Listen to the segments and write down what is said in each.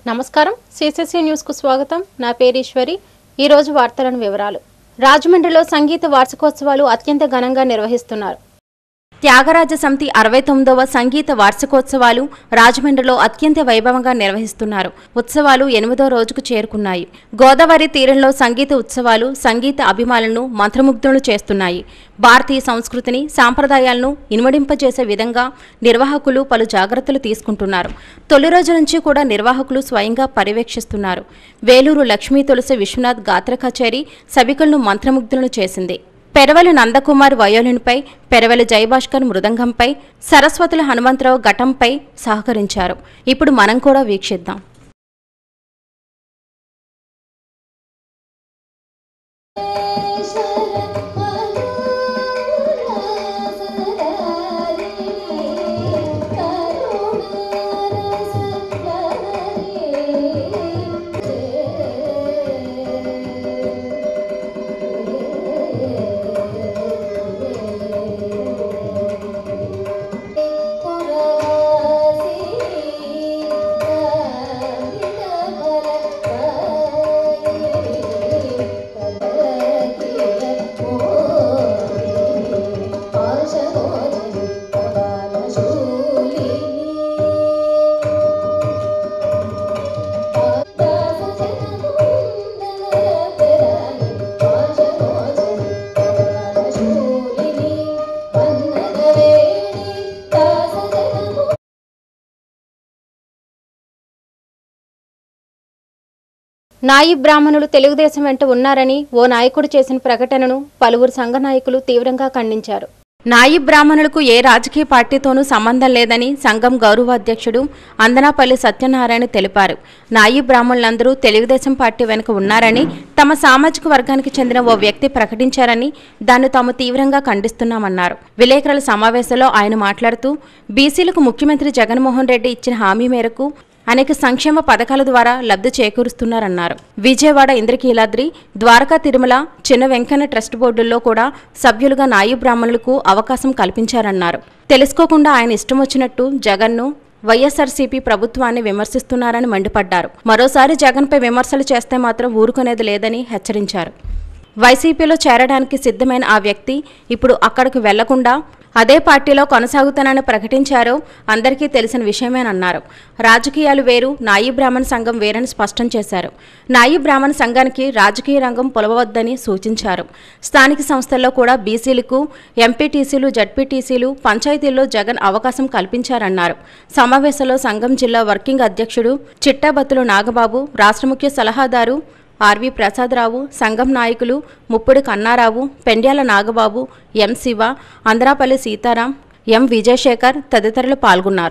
నమస్కారం CCC news కు స్వాగతం నా పేరు ఈశ్వరి ఈ రోజు వార్తలను వివరాలు రాజమండ్రిలో సంగీత వార్షికోత్సవాలు అత్యంత ఘనంగా నిర్వహిస్తున్నారు త్యాగరాజ సమితి అరవై తొమ్మిదవ సంగీత వార్షికోత్సవాలు రాజమండ్రిలో అత్యంత వైభవంగా నిర్వహిస్తున్నారు ఉత్సవాలు ఎనిమిదో రోజుకు చేరుకున్నాయి గోదావరి తీరంలో సంగీత ఉత్సవాలు సంగీత అభిమానులను మంత్రముగ్ధులను చేస్తున్నాయి భారతీయ సంస్కృతిని సాంప్రదాయాలను ఇనుమడింపజేసే విధంగా నిర్వాహకులు పలు జాగ్రత్తలు తీసుకుంటున్నారు తొలి రోజు నుంచి కూడా నిర్వాహకులు స్వయంగా పర్యవేక్షిస్తున్నారు వేలూరు లక్ష్మీ తులసి విశ్వనాథ్ గాత్ర కచేరీ సభికులను మంత్రముగ్ధులను చేసింది పెరవలి నందకుమార్ వయోలిన్పై పెరవలి జయభాస్కర్ మృదంగంపై సరస్వతుల హనుమంతరావు ఘటంపై సహకరించారు ఇప్పుడు మనం కూడా వీక్షిద్దాం నాయి బ్రాహ్మణులు తెలుగుదేశం వెంట ఉన్నారని ఓ నాయకుడు చేసిన ప్రకటనను పలువురు సంఘ నాయకులు తీవ్రంగా ఖండించారు నాయి బ్రాహ్మణులకు ఏ రాజకీయ పార్టీతోనూ సంబంధం లేదని సంఘం గౌరవాధ్యక్షుడు అందనాపల్లి సత్యనారాయణ తెలిపారు నాయి బ్రాహ్మణులందరూ తెలుగుదేశం పార్టీ వెనుక ఉన్నారని తమ సామాజిక వర్గానికి చెందిన ఓ వ్యక్తి ప్రకటించారని దాన్ని తాము తీవ్రంగా ఖండిస్తున్నామన్నారు విలేకరుల సమావేశంలో ఆయన మాట్లాడుతూ బీసీలకు ముఖ్యమంత్రి జగన్మోహన్ రెడ్డి ఇచ్చిన హామీ మేరకు అనేక సంక్షేమ పథకాల ద్వారా లబ్ధి చేకూరుస్తున్నారన్నారు విజయవాడ ఇంద్రకీలాద్రి ద్వారకా తిరుమల చిన్న వెంకన్న ట్రస్ట్ బోర్డుల్లో కూడా సభ్యులుగా నాయి బ్రాహ్మణులకు అవకాశం కల్పించారన్నారు తెలుసుకోకుండా ఆయన ఇష్టం వచ్చినట్టు జగన్ను వైఎస్ఆర్సీపీ ప్రభుత్వాన్ని విమర్శిస్తున్నారని మండిపడ్డారు మరోసారి జగన్పై విమర్శలు చేస్తే మాత్రం ఊరుకునేది లేదని హెచ్చరించారు వైసీపీలో చేరడానికి సిద్ధమైన ఆ వ్యక్తి ఇప్పుడు అక్కడికి వెళ్లకుండా అదే పార్టీలో కొనసాగుతానని ప్రకటించారో అందరికీ తెలిసిన విషయమేనన్నారు రాజకీయాలు వేరు నాయి బ్రాహ్మణ సంఘం వేరని స్పష్టం చేశారు నాయి బ్రాహ్మణ సంఘానికి రాజకీయ రంగం పొలవద్దని సూచించారు స్థానిక సంస్థల్లో కూడా బీసీలకు ఎంపీటీసీలు జడ్పీటీసీలు పంచాయతీల్లో జగన్ అవకాశం కల్పించారన్నారు సమావేశంలో సంఘం జిల్లా వర్కింగ్ అధ్యక్షుడు చిట్టాబత్తులు నాగబాబు రాష్ట్ర ముఖ్య సలహాదారు ఆర్వి ప్రసాదరావు సంఘం నాయకులు ముప్పుడి కన్నారావు పెండ్యాల నాగబాబు ఎం శివ అంద్రాపల్లి సీతారాం ఎం విజయశేఖర్ తదితరులు పాల్గొన్నారు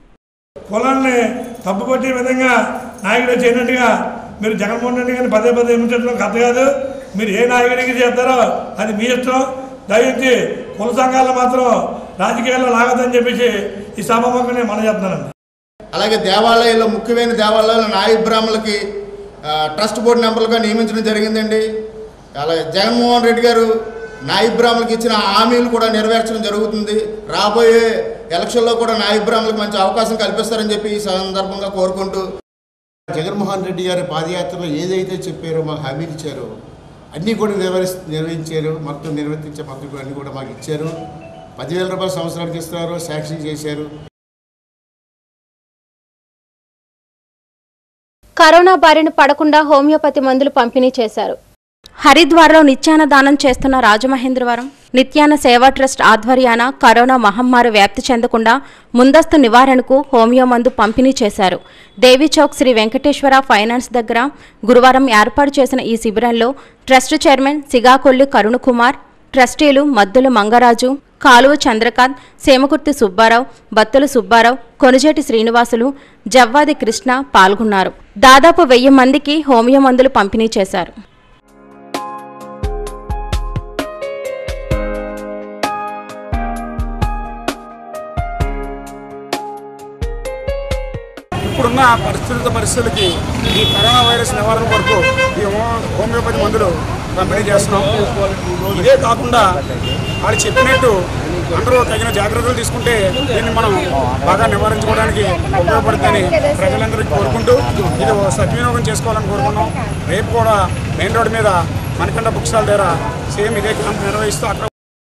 కులాన్ని తప్పుపట్టే విధంగా నాయకుడు చేయనట్టుగా మీరు జగన్మోహన్ రెడ్డి గారిని పదే పదే విమర్శించడం కథ కాదు మీరు ఏ నాయకుడికి చేస్తారో అది మీ ఇష్టం దయచేసి కుల సంఘాలను మాత్రం రాజకీయాల్లో లాగదని చెప్పేసి ఈ సభముఖం నేను మనం చెప్తున్నానండి అలాగే దేవాలయాల్లో ముఖ్యమైన దేవాలయాల్లో నాయ బ్రాహ్మణులకి ఆ, ట్రస్ట్ బోర్డు మెంబర్లుగా నియమించడం జరిగిందండి అలాగే జగన్మోహన్ రెడ్డి గారు నాయ బ్రాహ్మణులకు ఇచ్చిన హామీలు కూడా నెరవేర్చడం జరుగుతుంది రాబోయే ఎలక్షన్లో కూడా నాయ బ్రాహ్మణులకు మంచి అవకాశం కల్పిస్తారని చెప్పి ఈ సందర్భంగా కోరుకుంటూ జగన్మోహన్ రెడ్డి గారి పాదయాత్రలో ఏదైతే చెప్పారో మాకు హామీలు ఇచ్చారో అన్నీ కూడా నిర్వహి నిర్వహించారు మొత్తం నిర్వర్తించే మొత్తం అన్నీ కూడా మాకు ఇచ్చారు పదివేల రూపాయలు సంవత్సరానికి ఇస్తున్నారు శాంక్షన్ చేశారు కరోనా బారిన పడకుండా హోమియోపతి మందులు పంపిణీ చేశారు హరిద్వార్లో నిత్యాన దానం చేస్తున్న రాజమహేంద్రవరం నిత్యాన సేవా ట్రస్ట్ ఆధ్వర్యాన కరోనా మహమ్మారి వ్యాప్తి చెందకుండా ముందస్తు నివారణకు హోమియో మందు పంపిణీ చేశారు దేవి చౌక్ శ్రీ వెంకటేశ్వర ఫైనాన్స్ దగ్గర గురువారం ఏర్పాటు చేసిన ఈ శిబిరంలో ట్రస్ట్ చైర్మన్ సిగాకొల్లి కరుణకుమార్ ట్రస్టీలు మద్దుల మంగరాజు కాలువ చంద్రకాంత్ సేమకుర్తి సుబ్బారావు బత్తుల సుబ్బారావు కొనుజేటి శ్రీనివాసులు జవ్వాది కృష్ణ పాల్గొన్నారు దాదాపు వెయ్యి మందికి హోమియో మందులు పంపిణీ చేశారు ఇప్పుడున్న పరిస్థితుల పరిస్థితులకి ఈ కరోనా వైరస్ నివారణ కొరకు ఈ హో- హోమియోపతి మందులు పంపిణీ చేస్తున్నాం ఇదే కాకుండా వాళ్ళు చెప్పినట్టు అందరూ తగిన జాగ్రత్తలు తీసుకుంటే దీన్ని మనం బాగా నివారించుకోవడానికి ఉపయోగపడుతుందని ప్రజలందరికీ కోరుకుంటూ ఇది ఓ సద్వినియోగం చేసుకోవాలని కోరుకున్నాం రేపు కూడా మెయిన్ రోడ్ మీద మనకండ బుక్ స్టాల్ దగ్గర సేమ్ ఇదే క్యాంప్ నిర్వహిస్తూ అక్కడ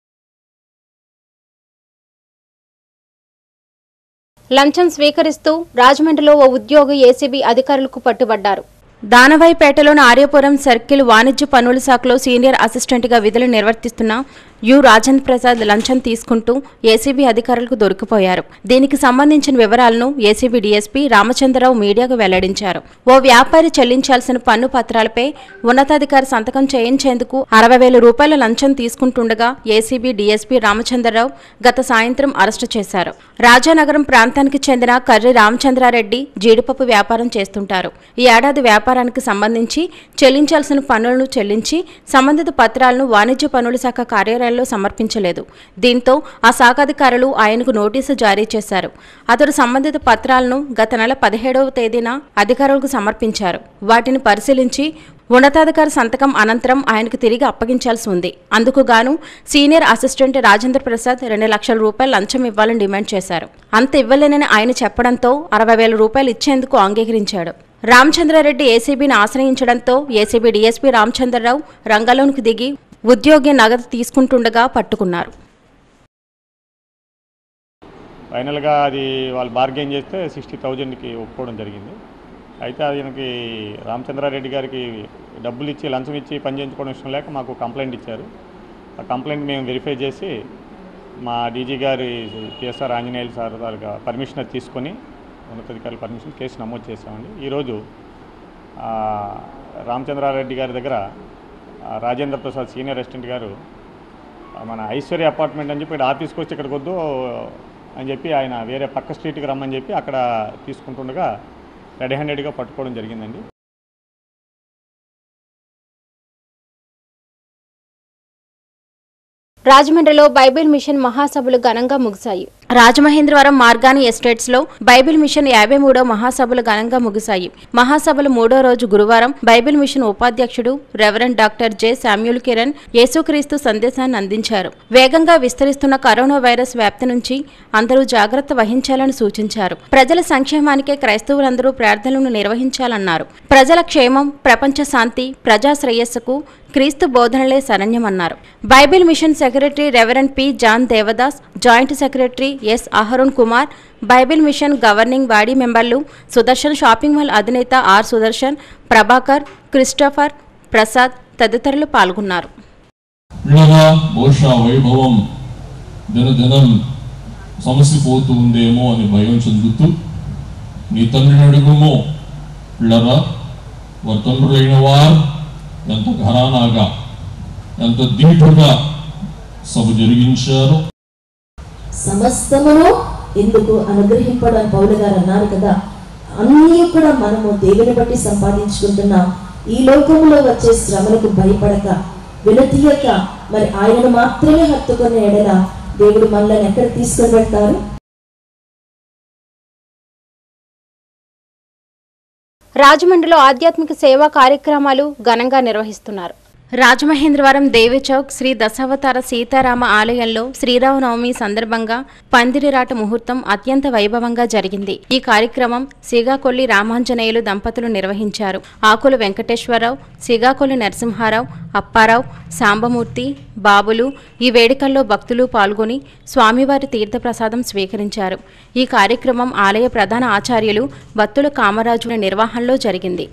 లంచం స్వీకరిస్తూ రాజమండ్రిలో ఓ ఉద్యోగి ఏసీబీ అధికారులకు పట్టుబడ్డారు దానవాయిపేటలోని ఆర్యపురం సర్కిల్ వాణిజ్య పన్నుల శాఖలో సీనియర్ అసిస్టెంట్గా విధులు నిర్వర్తిస్తున్న యు రాజేంద్ర ప్రసాద్ లంచం తీసుకుంటూ ఏసీబీ అధికారులకు దొరికిపోయారు దీనికి సంబంధించిన వివరాలను ఏసీబీ డీఎస్పీ రామచంద్రరావు మీడియాకు వెల్లడించారు ఓ వ్యాపారి చెల్లించాల్సిన పన్ను పత్రాలపై ఉన్నతాధికారి సంతకం చేయించేందుకు అరవై వేల రూపాయల లంచం తీసుకుంటుండగా ఏసీబీ డీఎస్పీ రామచంద్రరావు గత సాయంత్రం అరెస్టు చేశారు రాజానగరం ప్రాంతానికి చెందిన కర్రి రామచంద్రారెడ్డి జీడిపప్పు వ్యాపారం చేస్తుంటారు ఈ ఏడాది వ్యాపారానికి సంబంధించి చెల్లించాల్సిన పన్నులను చెల్లించి సంబంధిత పత్రాలను వాణిజ్య పన్నుల శాఖ కార్యాలయంలో సమర్పించలేదు దీంతో ఆ శాఖాధికారులు ఆయనకు నోటీసు జారీ చేశారు అతడు సంబంధిత పత్రాలను గత నెల పదిహేడవ తేదీన అధికారులకు సమర్పించారు వాటిని పరిశీలించి ఉన్నతాధికారి సంతకం అనంతరం ఆయనకు తిరిగి అప్పగించాల్సి ఉంది అందుకు గాను సీనియర్ అసిస్టెంట్ రాజేంద్ర ప్రసాద్ రెండు లక్షల రూపాయలు లంచం ఇవ్వాలని డిమాండ్ చేశారు అంత ఇవ్వలేనని ఆయన చెప్పడంతో అరవై వేల రూపాయలు ఇచ్చేందుకు అంగీకరించాడు రామచంద్రారెడ్డి ఏసీబీని ఆశ్రయించడంతో ఏసీబీ డీఎస్పీ రామచంద్రరావు రంగంలోనికి దిగి ఉద్యోగి నగదు తీసుకుంటుండగా పట్టుకున్నారు ఫైనల్గా అది వాళ్ళు బార్గెన్ చేస్తే సిక్స్టీ థౌజండ్కి ఒప్పుకోవడం జరిగింది అయితే ఆయనకి రామచంద్రారెడ్డి గారికి డబ్బులు ఇచ్చి లంచం ఇచ్చి పని చేయించుకోవడం ఇష్టం లేక మాకు కంప్లైంట్ ఇచ్చారు ఆ కంప్లైంట్ మేము వెరిఫై చేసి మా డీజీ గారి పిఎస్ఆర్ ఆంజనేయులు సార్ వాళ్ళకి పర్మిషన్ అది తీసుకొని ఉన్నతాధికారుల పర్మిషన్ కేసు నమోదు చేసామండి ఈరోజు ఆ, రామచంద్రారెడ్డి గారి దగ్గర ఆ, రాజేంద్ర ప్రసాద్ సీనియర్ అసిస్టెంట్ గారు ఆ, మన ఐశ్వర్య అపార్ట్మెంట్ అని చెప్పి ఇక్కడ ఆఫీస్కి వచ్చి ఇక్కడికి వద్దు అని చెప్పి ఆయన వేరే పక్క స్ట్రీట్కి రమ్మని చెప్పి అక్కడ తీసుకుంటుండగా రెడీ హ్యాండెడ్గా పట్టుకోవడం జరిగిందండి రాజమండ్రిలో బైబిల్ మిషన్ మహాసభలు ఘనంగా ముగిశాయి రాజమహేంద్రవరం మార్గాని ఎస్టేట్స్ లో బైబిల్ మిషన్ యాభై మూడో మహాసభలు ఘనంగా ముగిశాయి మహాసభల మూడో రోజు గురువారం బైబిల్ మిషన్ ఉపాధ్యక్షుడు reverend doctor J Samuel Kiran యేసుక్రీస్తు సందేశాన్ని అందించారు వేగంగా విస్తరిస్తున్న కరోనా వైరస్ వ్యాప్తి నుంచి అందరూ జాగ్రత్త వహించాలని సూచించారు ప్రజల సంక్షేమానికే క్రైస్తవులందరూ ప్రార్థనలను నిర్వహించాలన్నారు ప్రజల క్షేమం ప్రపంచ శాంతి ప్రజా శ్రేయస్సుకు క్రీస్తు బోధనలే శరణ్యమన్నారు Bible Mission secretary reverend P John Devadas joint secretary S Aharun Kumar Bible Mission governing body మెంబర్లు సుదర్శన్ షాపింగ్ మాల్ అధినేత ఆర్ సుదర్శన్ ప్రభాకర్ క్రిస్టఫర్ ప్రసాద్ తదితరులు పాల్గొన్నారు పిల్లగా బహుశా వైభవం దినదినం సమసిపోతూ ఉందేమో అని భయం చెందుతూ నీ తండ్రిని అడుగుమో పిల్లరా వారి తండ్రులైన వారు ఎంత ఘరానాగా ఎంత దీటుగా సభ జరిగించారు సమస్తమును ఎందుకు అనుగ్రహింపడం పౌలు గారు అన్నారు కదా అన్నీ కూడా మనము దేవుని బట్టి సంపాదించుకుంటున్నాం ఈ లోకములో వచ్చే శ్రమలకు భయపడక వినతీయక మరి ఆయనను మాత్రమే హత్తుకున్న ఎడల దేవుడు మనల్ని ఎక్కడ తీసుకొని వెళ్తారు రాజమండ్రిలో ఆధ్యాత్మిక సేవా కార్యక్రమాలు ఘనంగా నిర్వహిస్తున్నారు రాజమహేంద్రవరం దేవి చౌక్ శ్రీ దశావతార సీతారామ ఆలయంలో శ్రీరామనవమి సందర్భంగా పందిరిరాట ముహూర్తం అత్యంత వైభవంగా జరిగింది ఈ కార్యక్రమం సిగాకొల్లి రామాంజనేయులు దంపతులు నిర్వహించారు ఆకుల వెంకటేశ్వరరావు సిగాకొల్లి నరసింహారావు అప్పారావు సాంబమూర్తి బాబులు ఈ వేడుకల్లో భక్తులు పాల్గొని స్వామివారి తీర్థప్రసాదం స్వీకరించారు ఈ కార్యక్రమం ఆలయ ప్రధాన ఆచార్యులు బత్తుల కామరాజుల నిర్వహణలో జరిగింది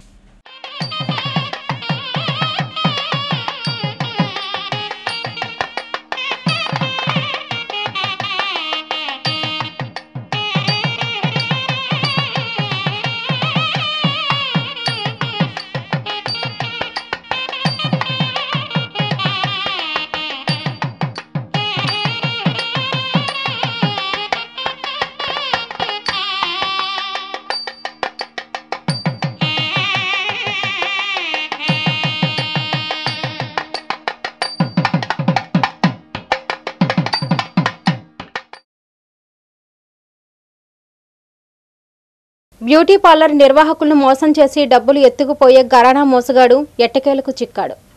బ్యూటీ పార్లర్ నిర్వాహకులను మోసం చేసి డబ్బులు ఎత్తుకుపోయే గరాణా మోసగాడు ఎట్టకేలకు చిక్కాడు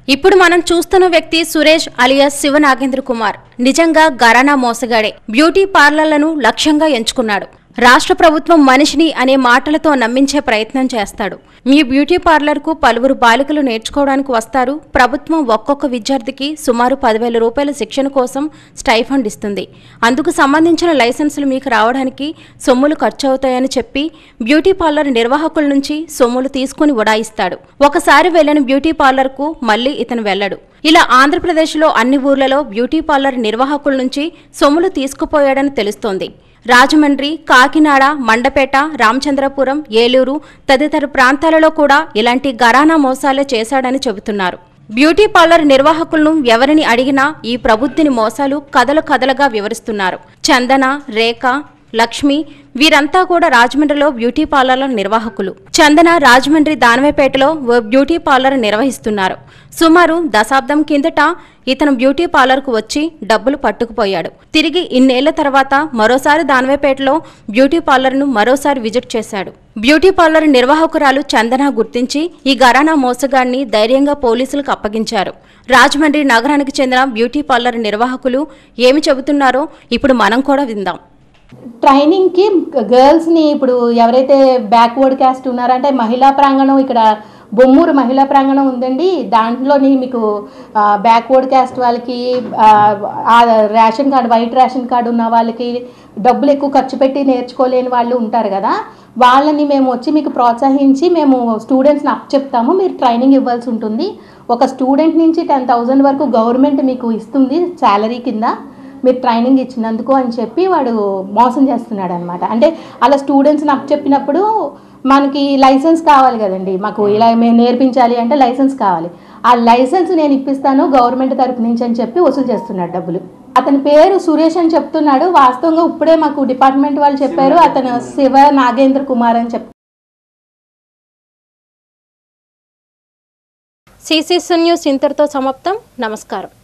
ఇప్పుడు మనం చూస్తున్న వ్యక్తి సురేష్ అలియాస్ శివ నాగేంద్ర కుమార్ నిజంగా గరానా మోసగాడే బ్యూటీ పార్లర్లను లక్ష్యంగా ఎంచుకున్నాడు రాష్ట్ర ప్రభుత్వం మనిషిని అనే మాటలతో నమ్మించే ప్రయత్నం చేస్తాడు మీ బ్యూటీ పార్లర్కు పలువురు బాలికలు నేర్చుకోవడానికి వస్తారు ప్రభుత్వం ఒక్కొక్క విద్యార్థికి సుమారు పదివేల రూపాయల శిక్షణ కోసం స్టైఫండ్ ఇస్తుంది అందుకు సంబంధించిన లైసెన్సులు మీకు రావడానికి సొమ్ములు ఖర్చు అవుతాయని చెప్పి బ్యూటీ పార్లర్ నిర్వాహకుల నుంచి సొమ్ములు తీసుకుని ఉడాయిస్తాడు ఒకసారి వెళ్లిన బ్యూటీ పార్లర్కు మళ్ళీ ఇతను వెళ్ళడు ఇలా ఆంధ్రప్రదేశ్లో అన్ని ఊర్లలో బ్యూటీ పార్లర్ నిర్వాహకుల నుంచి సొమ్ములు తీసుకుపోయాడని తెలుస్తోంది రాజమండ్రి కాకినాడ మండపేట రామచంద్రపురం ఏలూరు తదితర ప్రాంతాలలో కూడా ఇలాంటి గరానా మోసాలే చేశాడని చెబుతున్నారు బ్యూటీ పార్లర్ నిర్వాహకులను ఎవరిని అడిగినా ఈ ప్రబుద్ధిని మోసాలు కథలు కథలుగా వివరిస్తున్నారు చందన రేఖ లక్ష్మి వీరంతా కూడా రాజమండ్రిలో బ్యూటీ పార్లర్ల నిర్వాహకులు చందన రాజమండ్రి దానవేపేటలో ఓ బ్యూటీ పార్లర్ నిర్వహిస్తున్నారు సుమారు దశాబ్దం కిందట ఇతను బ్యూటీ పార్లర్కు వచ్చి డబ్బులు పట్టుకుపోయాడు తిరిగి ఇన్నేళ్ల తర్వాత మరోసారి దానవేపేటలో బ్యూటీ పార్లర్ను మరోసారి విజిట్ చేశాడు బ్యూటీ పార్లర్ నిర్వాహకురాలు చందన గుర్తించి ఈ గరానా మోసగాడిని ధైర్యంగా పోలీసులకు అప్పగించారు రాజమండ్రి నగరానికి చెందిన బ్యూటీ పార్లర్ నిర్వాహకులు ఏమి చెబుతున్నారో ఇప్పుడు మనం కూడా విందాం ట్రైనింగ్కి గర్ల్స్ని ఇప్పుడు ఎవరైతే బ్యాక్వర్డ్ క్యాస్ట్ ఉన్నారంటే మహిళా ప్రాంగణం ఇక్కడ బొమ్మూరు మహిళా ప్రాంగణం ఉందండి దాంట్లోని మీకు బ్యాక్వర్డ్ క్యాస్ట్ వాళ్ళకి ఆ, ఆ ration card white ration card ఉన్న వాళ్ళకి డబ్బులు ఎక్కువ ఖర్చు పెట్టి నేర్చుకోలేని వాళ్ళు ఉంటారు కదా వాళ్ళని మేము వచ్చి మీకు ప్రోత్సహించి మేము స్టూడెంట్స్ని అప్ చెప్తాము మీరు ట్రైనింగ్ ఇవ్వాల్సి ఉంటుంది ఒక స్టూడెంట్ నుంచి టెన్ థౌజండ్ వరకు గవర్నమెంట్ మీకు ఇస్తుంది శాలరీ కింద మీరు ట్రైనింగ్ ఇచ్చినందుకు అని చెప్పి వాడు మోసం చేస్తున్నాడు అనమాట అంటే అలా స్టూడెంట్స్ని అప్ చెప్పినప్పుడు మనకి లైసెన్స్ కావాలి కదండి మాకు ఇలా మేము నేర్పించాలి అంటే లైసెన్స్ కావాలి ఆ లైసెన్స్ నేను ఇప్పిస్తాను గవర్నమెంట్ తరపు నుంచి అని చెప్పి వసూలు చేస్తున్నాడు డబ్బులు అతని పేరు సురేష్ అని చెప్తున్నాడు వాస్తవంగా ఇప్పుడే మాకు డిపార్ట్మెంట్ వాళ్ళు చెప్పారు అతను శివ నాగేంద్ర కుమార్ అని చెప్పి సిసిసి న్యూస్ ఇంతటితో సమాప్తం నమస్కారం